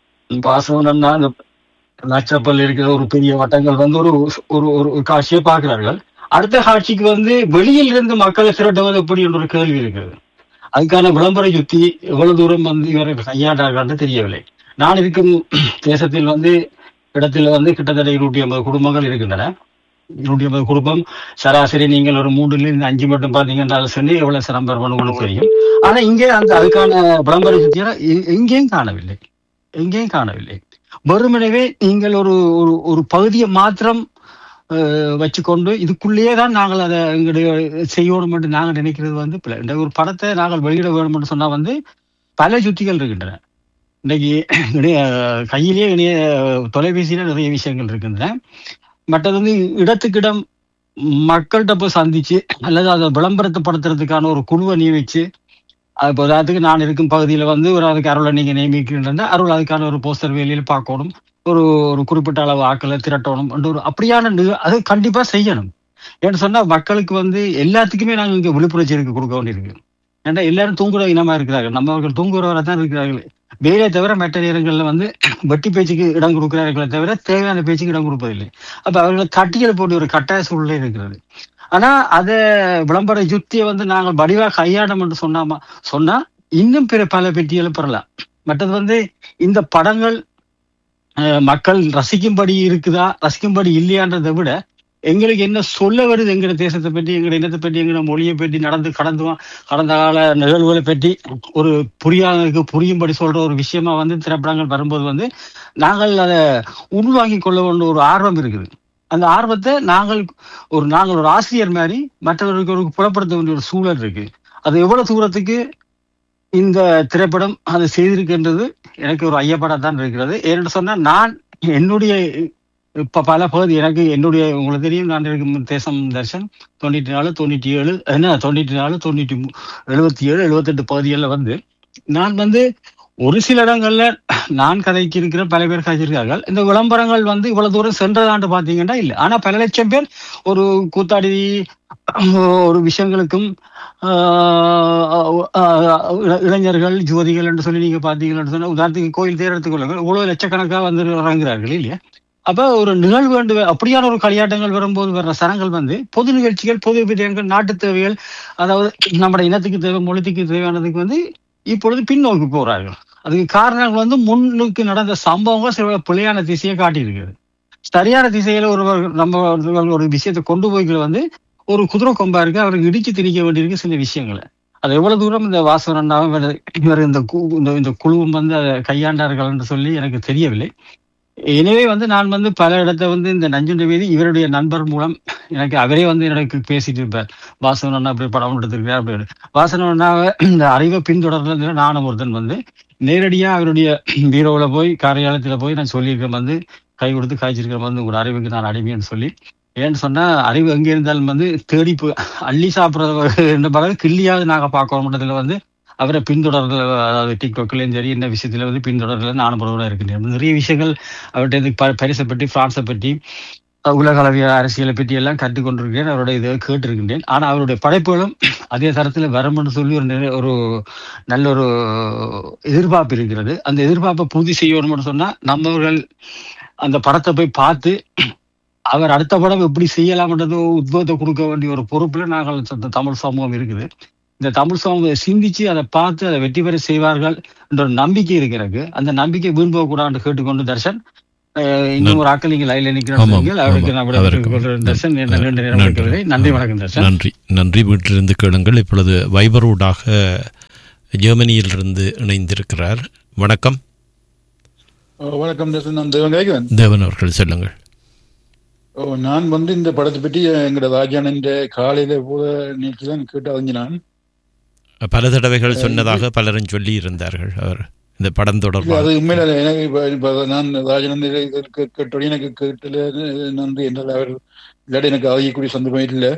C: பாசவனா இந்த நச்சப்பல் இருக்கிற ஒரு பெரிய வட்டங்கள் வந்து ஒரு ஒரு ஒரு ஒரு காட்சியை பார்க்கிறார்கள் அடுத்த காட்சிக்கு வந்து வெளியில் இருந்து மக்களை திரட்டுவது எப்படி என்ற ஒரு கேள்வி இருக்குது அதுக்கான விளம்பர யுக்தி எவ்வளவு தூரம் வந்து இவர்கள் கையாண்டார்கள் தெரியவில்லை நான் இருக்கும் தேசத்தில் வந்து இடத்தில் வந்து கிட்டத்தட்ட இருநூற்றி ஐம்பது குடும்பங்கள் இருக்கின்றன இருநூற்றி ஐம்பது குடும்பம் சராசரி நீங்கள் ஒரு மூன்றுல இருந்து அஞ்சு மட்டும் பாத்தீங்கன்றாலும் சொல்லி எவ்வளவு சிரமம் உங்களுக்கு தெரியும் ஆனா இங்கே அந்த அதுக்கான விளம்பர யுக்தியை எ- எங்கேயும் காணவில்லை எங்கேயும் காணவில்லை வெறுமனவே நீங்கள் ஒரு ஒரு ஒரு பகுதியை மாத்திரம் அஹ், வச்சுக்கொண்டு இதுக்குள்ளேயே தான் நாங்கள் அதை எங்களுடைய செய்யணும் என்று நாங்கள் நினைக்கிறது வந்து பிள்ளை இந்த ஒரு படத்தை நாங்கள் வெளியிட வேண்டும் என்று சொன்னா வந்து பல யுக்திகள் இருக்கின்றன இன்னைக்கு இணைய கையிலேயே இணைய தொலைபேசியில நிறைய விஷயங்கள் இருக்கின்றன மற்றது வந்து இடத்துக்கிடம் மக்கள்கிட்ட போய் சந்திச்சு அல்லது அதை விளம்பரத்தைப்படுத்துறதுக்கான ஒரு குழுவை நியமிச்சு அது இப்போ உதாரணத்துக்கு நான் இருக்கும் பகுதியில வந்து ஒரு அதுக்கு அருளை நீங்க நியமிக்கின்ற அருள் அதுக்கான ஒரு போஸ்டர் வேலையில் பார்க்கணும் ஒரு ஒரு குறிப்பிட்ட அளவு ஆக்களை திரட்டணும் என்ற ஒரு அப்படியான நிக- அது கண்டிப்பா செய்யணும் ஏன்னு சொன்னா மக்களுக்கு வந்து எல்லாத்துக்குமே நாங்க இங்க விழிப்புணர்ச்சி இருக்கு கொடுக்க வேண்டியிருக்கு ஏன்னா எல்லாரும் தூங்குற இனமா இருக்கிறார்கள் நம்மவர்கள் தூங்குறவரை தான் இருக்கிறார்கள் வேலையை தவிர மற்ற நேரங்கள்ல வந்து வெட்டி பேச்சுக்கு இடம் கொடுக்கிறார்களே தவிர தேவையான பேச்சுக்கு இடம் கொடுப்பதில்லை அப்ப அவர்கள் கட்டியல் போட்டு ஒரு கட்டாய சூழ்நிலை இருக்கிறது ஆனா அத விளம்பர யுத்தியை வந்து நாங்கள் வடிவா கையாடம் என்று சொன்னாமா சொன்னா இன்னும் பிற பல பெட்டிகளை பெறலாம் மற்றது வந்து இந்த படங்கள் அஹ், மக்கள் ரசிக்கும்படி இருக்குதா ரசிக்கும்படி இல்லையான்றதை விட எங்களுக்கு என்ன சொல்ல வருது எங்கட தேசத்தை பற்றி எங்கட இனத்தை பற்றி எங்கட மொழியை பற்றி நடந்து கடந்து வா- கடந்த கால நிகழ்வுகளை பற்றி ஒரு புரியாதவருக்கு புரியும்படி சொல்ற ஒரு விஷயமா வந்து திரைப்படங்கள் வரும்போது வந்து நாங்கள் அதை உள்வாங்கிக் கொள்ள வேண்டிய ஒரு ஆர்வம் இருக்குது அந்த ஆர்வத்தை நாங்கள் ஒரு நாங்கள் ஒரு ஆசிரியர் மாதிரி மற்றவர்களுக்கு ஒரு புலப்படுத்த வேண்டிய ஒரு சூழல் இருக்கு அது எவ்வளவு தூரத்துக்கு இந்த திரைப்படம் அது செய்திருக்கின்றது எனக்கு ஒரு ஐயப்படத்தான் இருக்கிறது ஏன்னு சொன்னா நான் என்னுடைய இப்ப பல பகுதி எனக்கு என்னுடைய உங்களுக்கு தெரியும் நான் இருக்கும் தேசம் தர்ஷன் தொண்ணூற்றி நாலு தொண்ணூற்றி ஏழு என்ன தொண்ணூற்றி நாலு தொண்ணூற்றி மூ- எழுபத்தி ஏழு எழுபத்தெட்டு பகுதிகளில் வந்து நான் வந்து ஒரு சில இடங்கள்ல நான் கதைக்கு இருக்கிற பல பேர் கதைச்சிருக்கார்கள் இந்த விளம்பரங்கள் வந்து இவ்வளவு தூரம் சென்றதாண்டு பாத்தீங்கன்னா இல்லை ஆனா பல லட்சம் பேர் ஒரு கூத்தாடி ஒரு விஷயங்களுக்கும் ஆஹ், ஆஹ், இள- இளைஞர்கள் ஜோதிகள் என்று சொல்லி நீங்க பாத்தீங்கன்னு சொன்னா உதாரணத்துக்கு கோயில் தேர் எடுத்துக்கொள்ளுங்கள் இவ்வளவு லட்சக்கணக்காக வந்து இறங்குறார்கள் இல்லையா அப்ப ஒரு நிகழ்வு என்று அப்படியான ஒரு களியாட்டங்கள் வரும்போது வர்ற சரங்கள் வந்து பொது நிகழ்ச்சிகள் பொது விடயங்கள் நாட்டு தேவைகள் அதாவது நம்முடைய இனத்துக்கு தேவை மொழித்துக்கு தேவையானதுக்கு வந்து இப்பொழுது பின்னோக்கி போறார்கள் அதுக்கு காரணங்கள் வந்து முன்னுக்கு நடந்த சம்பவங்கள் சில பிழையான திசையை காட்டியிருக்கிறது சரியான திசையில ஒருவர் நம்ம ஒருவர் ஒரு விஷயத்தை கொண்டு போய்களை வந்து ஒரு குதிரை கொம்பா இருக்கு அவருக்கு இடிச்சு திணிக்க வேண்டியிருக்கு சில விஷயங்களை அது எவ்வளவு தூரம் இந்த வாசவன் அண்ணாவும் இவர் இவர் இந்த கு- இந்த- இந்த குழுவும் வந்து அதை கையாண்டார்கள் என்று சொல்லி எனக்கு தெரியவில்லை எனவே வந்து நான் வந்து பல இடத்த வந்து இந்த நஞ்சுண்ட வீதி இவருடைய நண்பர் மூலம் எனக்கு அவரே வந்து எனக்கு பேசிட்டு இருப்பார் வாசவன் அண்ணா அப்படி படம் எடுத்திருக்கிறார் அப்படி வாசவன் அண்ணாவை இந்த அறிவை பின்தொடர்றதுல நானும் ஒருத்தன் வந்து நேரடியா அவருடைய பீரோவுல போய் காரியாலயத்துல போய் நான் சொல்லியிருக்கேன் வந்து கை கொடுத்து காய்ச்சிருக்கிறேன் வந்து உங்களோட அறிவுக்கு நான் அடிமைன்னு சொல்லி ஏன்னு சொன்னா அறிவு எங்க இருந்தாலும் வந்து தேடி போய் அள்ளி சாப்பிடுறது என்ற பிறகு கிள்ளியாவது நாங்க பார்க்க மட்டத்துல வந்து அவரை பின்தொடர்ல அதாவது டிக்டாக்லயும் சரி என்ன விஷயத்துல வந்து பின்தொடர்ல நானும் பொருளாக இருக்கின்றேன் நிறைய விஷயங்கள் அவர்கிட்ட இது ப- பரிசை பற்றி பிரான்ஸை பற்றி அஹ், உலக அளவிய அரசியலை பற்றி எல்லாம் கற்றுக்கொண்டிருக்கிறேன் அவருடைய இதை கேட்டிருக்கின்றேன் ஆனா அவருடைய படைப்புகளும் அதே தரத்துல வரும்னு சொல்லி ஒரு நிறை- ஒரு நல்ல ஒரு எதிர்பார்ப்பு இருக்கிறது அந்த எதிர்பார்ப்பை பூர்த்தி செய்யணும்னு சொன்னா நம்மவர்கள் அந்த படத்தை போய் பார்த்து அவர் அடுத்த படம் எப்படி செய்யலாம்ன்றது உத்வேகத்தை கொடுக்க வேண்டிய ஒரு பொறுப்புல நாங்கள் இந்த தமிழ் சமூகம் இருக்குது இந்த தமிழ் சமூகம் சிந்திச்சு அதை பார்த்து அதை வெற்றி பெற செய்வார்கள் என்ற ஒரு நம்பிக்கை இருக்கு எனக்கு அந்த நம்பிக்கை வீண் போகக்கூடாது கேட்டுக்கொண்டு தர்ஷன் அஹ், இன்னும் ஒரு ஆக்கள் நீங்க லைன்ல
A: ஆமாம்,
C: நிக்கிறீங்க அவருக்கு நான்
A: ஆமாம்.
C: விடைபெற்றுக்
A: அவருக்கு.
C: கொள்கிறேன் தர்ஷன் என்ன நீண்ட நேரம்
A: நன்றி.
C: இருக்கவில்லை நன்றி வணக்கம் தர்ஷன்
A: நன்றி நன்றி வீட்டிலிருந்து கேளுங்கள் இப்பொழுது வைபரூடாக ஜெர்மனியிலிருந்து இணைந்திருக்கிறார் வணக்கம்
E: ஓ, வணக்கம் தர்சன் நான் தேவன் கேட்கிறேன்
A: தேவன் அவர்கள் சொல்லுங்கள்
E: ஓ நான் வந்து இந்த படத்தை பற்றி எங்கட ராஜானன் காலையில போல நேற்று தான் கேட்டு அறிஞ்சினான்
A: பல தடவைகள் சொன்னதாக பலரும் சொல்லி இருந்தார்கள் அவர் இந்த படம்
E: இல்ல,
A: தொடர்பாக
E: அது உண்மையில எனக்கு இப்ப- இப்ப நான் ராஜானந்த் கேட்டோட எனக்கு கேட்டல நன்றி என்றால் அவர் இல்லாட்டி எனக்கு அறியக்கூடிய சந்தர்ப்பம் இல்லை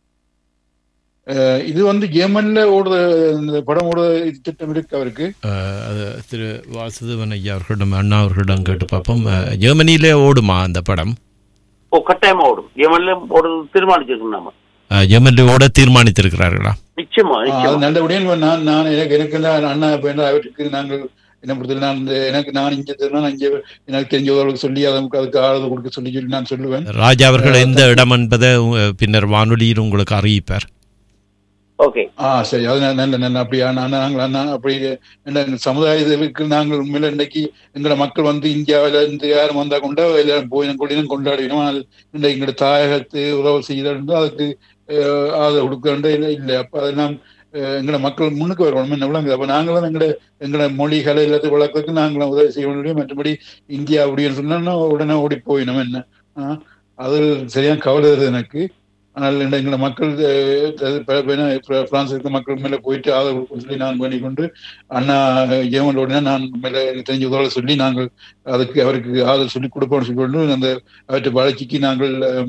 E: அஹ், இது வந்து ஜெர்மன்ல ஓடுற இந்த படம் ஓடுற இது திட்டம் இருக்கு அவருக்கு
A: அஹ், அது திரு வாசுதேவன் ஐயா அவர்களிடம் அண்ணா அவர்களிடம் கேட்டு பார்ப்போம் அஹ், ஜெர்மனியிலே ஓடுமா அந்த படம்
F: ஓ கட்டாயமா ஓடும் எவன்ல ஒரு தீர்மானிச்சிருக்கோம் நாம
A: அஹ், ஜெர்மனியில் ஓட தீர்மானித்திருக்கிறார்களா
F: நிச்சயமா
E: ஆ, அது
F: நிச்சயமா
E: நல்லபடியா நான் நான் எனக்கு எனக்கு எல்லாம் அண்ணா இப்ப என்ன அவருக்கு நாங்கள் என்ன பொறுத்தவரை நான் இந்த எனக்கு நான் இங்க தெரிஞ்சா நான் இங்க எனக்கு தெரிஞ்சவர்களுக்கு சொல்லி அதுக்கு அதுக்கு ஆறுதல் கொடுக்க சொல்லி சொல்லி நான் சொல்லுவேன்
A: ராஜா அவர்கள் எந்த இடம் என்பதை அஹ், பின்னர் வானொலியில் உங்களுக்கு அறிவிப்பார்
F: ஓகே
E: ஆ சரி அது நல்ல- நல்ல நல்ல அப்படியா நான் நாங்கள் அண்ணா அப்படி என்ன இந்த சமுதாயத்துக்கு நாங்கள் உண்மையில இன்னைக்கு எங்களோட மக்கள் வந்து இந்தியாவில இருந்து யாரும் வந்தா கொண்டா எல்லாரும் போய் கொள்ளினம் கொண்டாடினோம் ஆனால் இன்றைக்கு எங்களோட தாயகத்து உறவு செய்தா அதுக்கு அஹ், ஆதரவு கொடுக்க வேண்டிய இல்லை இல்லை அப்ப அதெல்லாம் அஹ், எங்களோட மக்கள் முன்னுக்கு வரணும் என்ன விளங்குது அப்ப நாங்களும் எங்களோட எங்களோட மொழிகளை எல்லாத்தையும் வளர்க்கறதுக்கு நாங்களும் உதவி செய்ய முடியும் மற்றபடி இந்தியா அப்படின்னு சொன்னா உடனே ஓடி போயிடும் என்ன ஆ, அது சரியான கவலை வருது எனக்கு ஆனால் இந்த எங்களோட மக்கள் அஹ், அது ப- ப- என்ன, பிர- பிரான்ஸ் இருக்க மக்கள் மேல போயிட்டு ஆதரவு கொடுக்க சொல்லி நான் வேண்டிக் கொண்டு அண்ணா ஏமனோட நான் மேல எனக்கு தெரிஞ்ச உதவ சொல்லி நாங்கள் அதுக்கு அவருக்கு ஆதரவு சொல்லி கொடுப்போம்னு சொல்லி கொண்டு அந்த அவற்றை வளர்ச்சிக்கு நாங்கள் அஹ்,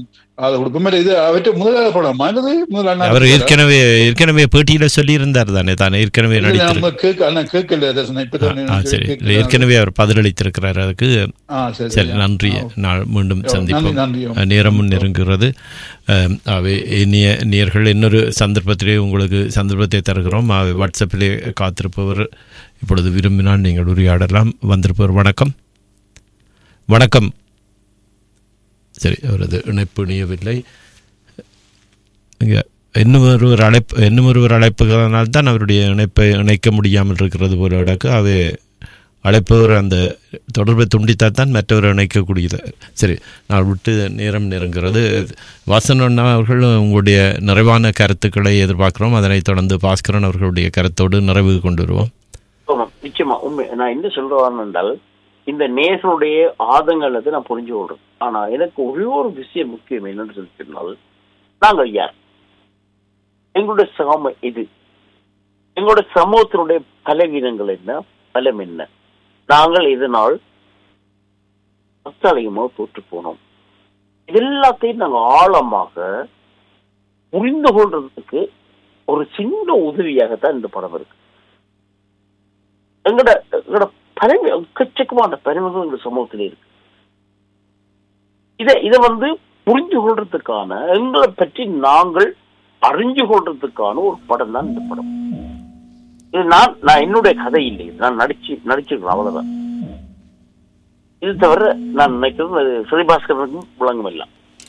E: அதை கொடுக்கும் மேல இது அவற்றை முதலாவது படம் அது முதல் அண்ணா
A: அவர் ஏற்கனவே ஏற்கனவே பேட்டியில சொல்லியிருந்தார் தானே தானே ஏற்கனவே
E: இல்ல,
A: நடித்திரு
E: நம்ம கேட்க அண்ணா கேட்கல தர்சனா இப்ப தான்
A: ஆ சரி
E: கேட்க-
A: இல்ல, ஏற்கனவே அவர் பதிலளித்திருக்கிறார் அதுக்கு
E: ஆ சரி
A: சரி நன்றி நாள் மீண்டும்
E: நன்றி
A: சந்திப்போம்
E: நன்றி
A: நேரமும் நெருங்குகிறது அஹ், அவை இனிய நேர்கள் இன்னொரு சந்தர்ப்பத்திலே உங்களுக்கு சந்தர்ப்பத்தை தருகிறோம் அவை வாட்ஸ்அப்பிலே காத்திருப்பவர் இப்பொழுது விரும்பினால் நீங்கள் உரையாடலாம் வந்திருப்பவர் வணக்கம் வணக்கம் சரி அவரது இணைப்பு இணையவில்லை இங்கே இன்னும் ஒருவர் அழைப்பு இன்னும் ஒருவர் அழைப்புகிறதுனால தான் அவருடைய இணைப்பை இணைக்க முடியாமல் இருக்கிறது போல கிடக்கு அவை அழைப்பவர் அந்த தொடர்பை துண்டித்தால் தான் மற்றவர் இணைக்கக்கூடியது சரி நான் விட்டு நேரம் நெருங்கிறது வாசனண்ணா அவர்கள் உங்களுடைய நிறைவான கருத்துக்களை எதிர்பார்க்கிறோம் அதனைத் தொடர்ந்து பாஸ்கரன் அவர்களுடைய கருத்தோடு நிறைவு கொண்டு வருவோம்
F: ஆமா, நிச்சயமா உண்மை நான் என்ன சொல்றேன் என்றால் இந்த நேசனுடைய ஆதங்கத்தை நான் புரிஞ்சு கொள்றேன் ஆனா எனக்கு ஒரே ஒரு விஷயம் முக்கியம் என்னன்னு சொல்லி சொன்னால் நாங்கள் யார் எங்களுடைய சாம இது எங்களுடைய சமூகத்தினுடைய பலவீனங்கள் என்ன பலம் என்ன நாங்கள் இதனால் தற்காலிகமாக தோற்று போனோம் இது எல்லாத்தையும் நாங்கள் ஆழமாக புரிந்து கொள்றதுக்கு ஒரு சின்ன உதவியாகத்தான் இந்த படம் இருக்கு எங்கட எங்கட பரம எக்கச்சக்கமான பரமைகள் எங்க சமூகத்தில் இருக்கு இதை இதை வந்து புரிஞ்சு கொள்றதுக்கான எங்களை பற்றி நாங்கள் அறிஞ்சு கொள்றதுக்கான ஒரு படம் தான் இந்த படம் இது நான் நான் என்னுடைய கதை இல்லை இது நான் நடிச்சு நடிச்சிருக்கேன் அவ்வளவுதான் இது தவிர நான் நினைக்கிறது அது ஸ்ரீபாஸ்கரனுக்கும் விளங்கும் இல்லை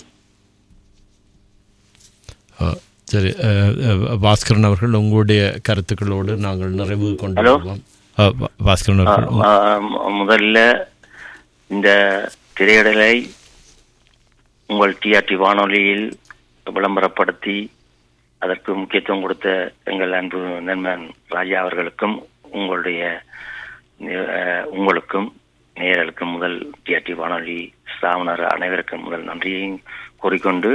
A: ஆ, சரி அஹ், அஹ், பாஸ்கரன் அவர்கள் உங்களுடைய கருத்துக்களோடு நாங்கள் நிறைவு கொண்டு
B: ஹலோ.
A: வருவோம் ஆ, பா- பாஸ்கரன்
B: ஆ,
A: அவர்கள்
B: ஆ, முதல்ல இந்த திரையிடலை உங்கள் டிஆர்டி வானொலியில் விளம்பரப்படுத்தி அதற்கு முக்கியத்துவம் கொடுத்த எங்கள் அன்பு நண்பன் ராஜா அவர்களுக்கும் உங்களுடைய அஹ், உங்களுக்கும் நேயர்களுக்கும் முதல் டிஆர்டி வானொலி ஸ்தாபனர் அனைவருக்கும் முதல் நன்றியையும் கூறிக்கொண்டு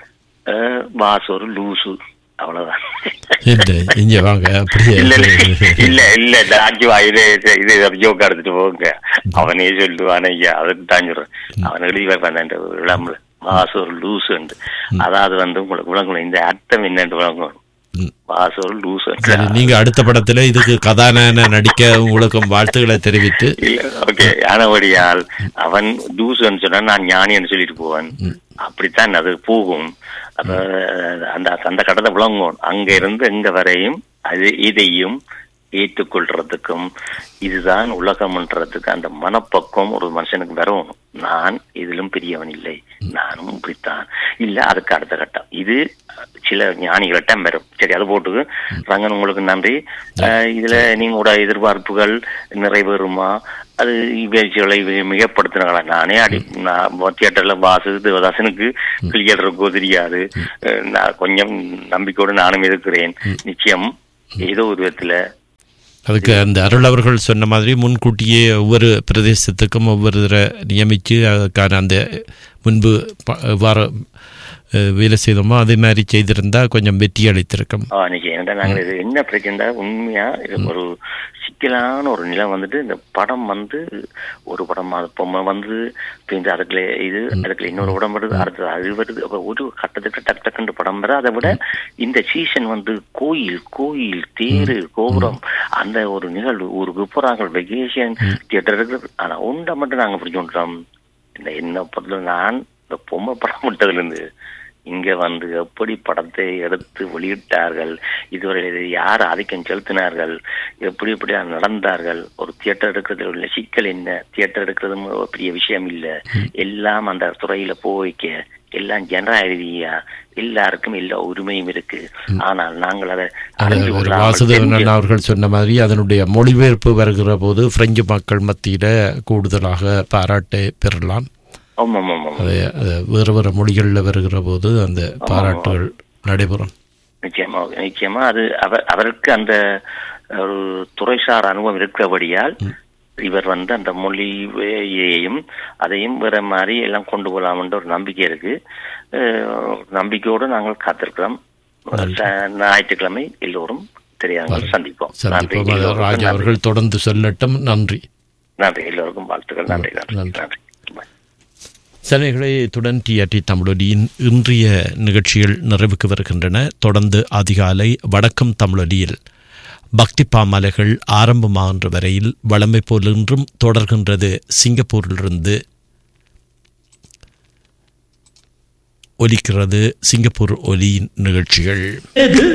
B: அஹ், பாஸ் ஒரு லூசு அவ்வளவுதான்
A: இல்லை இங்கே வாங்க அப்படியே
B: இல்ல இல்ல இல்ல இல்ல ராஜுவா இது இது- இது ஜோக் எடுத்துட்டு போங்க அவனே சொல்லுவான் ஐயா அதுக்கு தான் சொல்றேன் அவன் எழுதி வைப்பான் அந்த விளம்பர வாசு ஒரு லூசு அதாவது வந்து உங்களுக்கு விளங்கணும் இந்த அர்த்தம் என்னன்னு விளங்கணும்
A: ம்.
B: வாசு ஒரு லூசு
A: சரி நீங்க அடுத்த படத்துல இதுக்கு கதாநாயகனா நடிக்க உங்களுக்கும் வாழ்த்துக்களை தெரிவித்து
B: இல்ல ஓகே ஆனபடியால் அவன் லூசுன்னு சொன்னா நான் ஞானின்னு சொல்லிட்டு போவான் அப்படித்தான் அது போகும் அப்ப அந்த அந்த கடத்தை விளங்கும் அங்க இருந்து இங்க வரையும் அது இதையும் ஏற்றுக்கொள்றதுக்கும் இதுதான் உலகம்ன்றதுக்கு அந்த மனப்பக்குவம் ஒரு மனுஷனுக்கு வரும் நான் இதிலும் பெரியவன் இல்லை நானும் இப்படித்தான் இல்ல அதுக்கு அடுத்த கட்டம் இது சில ஞானிகள்கிட்ட வரும் சரி அது போட்டு ரங்கன் உங்களுக்கு நன்றி அஹ் இதுல நீங்களோட எதிர்பார்ப்புகள் நிறைவேறுமா அது இவ்வேழ்ச்சிகளை மிகப்படுத்தினாங்களா நானே அடி நான் தியேட்டர்ல வாசு தேவதாசனுக்கு கிளியர் இருக்கோ தெரியாது அஹ் நான் கொஞ்சம் நம்பிக்கையோடு நானும் இருக்கிறேன் நிச்சயம் ஏதோ ஒரு விதத்துல
A: அதுக்கு அந்த அருள் அவர்கள் சொன்ன மாதிரி முன்கூட்டியே ஒவ்வொரு பிரதேசத்துக்கும் ஒவ்வொரு தடவை நியமித்து அதுக்கான அந்த முன்பு ப- எவ்வாறு அஹ், வேலை செய்தோமோ அதே மாதிரி செய்திருந்தா கொஞ்சம் வெற்றி அளித்திருக்கும்
B: ஆ, நிச்சயம் ஏன்டா நாங்கள் இது என்ன பிரச்சனை உண்மையா இது ஒரு சிக்கலான ஒரு நிலை வந்துட்டு இந்த படம் வந்து ஒரு படம் அது பொம்மை வந்து பிரிஞ்சு அதுக்குள்ள இது அதுக்குள்ள இன்னொரு படம் வருது அடுத்தது அது வருது அப்ப ஒரு கட்டத்துக்கு டக்கு டக்குன்னு படம் வர அதை விட இந்த சீசன் வந்து கோயில் கோயில் தேரு கோபுரம் அந்த ஒரு நிகழ்வு ஊருக்கு போறாங்க வெகேஷன் தியேட்டர் இருக்குது ஆனா உண்டை மட்டும் நாங்க பிடிச்சு விட்டோம் இந்த என்ன பொறுத்த நான் இந்த பொம்மை படம் விட்டதுல இருந்து இங்க வந்து எப்படி படத்தை எடுத்து வெளியிட்டார்கள் இதுவரை இதை யார் ஆதிக்கம் செலுத்தினார்கள் எப்படி எப்படி நடந்தார்கள் ஒரு தியேட்டர் எடுக்கிறதுல உள்ள சிக்கல் என்ன தியேட்டர் எடுக்கிறதும் ஒரு பெரிய விஷயம் இல்ல எல்லாம் அந்த துறையில போய்க்க எல்லாம் ஜனரீதியா எல்லாருக்கும் எல்லா உரிமையும் இருக்கு ஆனால் நாங்கள் அதை அறிஞ்சு
A: அது
B: கொள்ளாமல்
A: வாசுதேவன்
B: தெரிஞ்சு-
A: அண்ணா அவர்கள் சொன்ன மாதிரி அதனுடைய மொழிபெயர்ப்பு வருகிற போது பிரெஞ்சு மக்கள் மத்தியில கூடுதலாக பாராட்டை பெறலாம்
B: ஆமா ஆமா ஆமா
A: அது அது வேறு வேறு மொழிகளில் வருகிற போது அந்த பாராட்டுகள் நடைபெறும்
B: நிச்சயமா நிச்சயமா அது அவர் அவருக்கு அந்த ஒரு துறைசார் அனுபவம் இருக்கிறபடியால் இவர் வந்து அந்த மொழியையும் அதையும் வேற மாதிரி எல்லாம் கொண்டு போகலாம்ன்ற ஒரு நம்பிக்கை இருக்கு அஹ், நம்பிக்கையோடு நாங்கள் காத்திருக்கிறோம் ச- ஞாயிற்றுக்கிழமை எல்லோரும் தெரியாத சந்திப்போம் நன்றி
A: சந்திப்போம் அது
B: எல்லோருக்கும்
A: ராஜா
B: நன்றி.
A: அவர்கள் தொடர்ந்து சொல்லட்டும் நன்றி
B: நன்றி எல்லோருக்கும் வாழ்த்துக்கள் நன்றி நன்றி
A: நன்றி.
B: நன்றி Bye.
A: சனைகளை இத்துடன் டிஆர்டி தமிழொலியின் இன்றைய நிகழ்ச்சிகள் நிறைவுக்கு வருகின்றன தொடர்ந்து அதிகாலை வடக்கம் தமிழொலியில் பக்தி பாமாலைகள் ஆரம்பமாகின்ற வரையில் வளமை போல் இன்றும் தொடர்கின்றது சிங்கப்பூரிலிருந்து ஒலிக்கிறது சிங்கப்பூர் ஒலியின் நிகழ்ச்சிகள்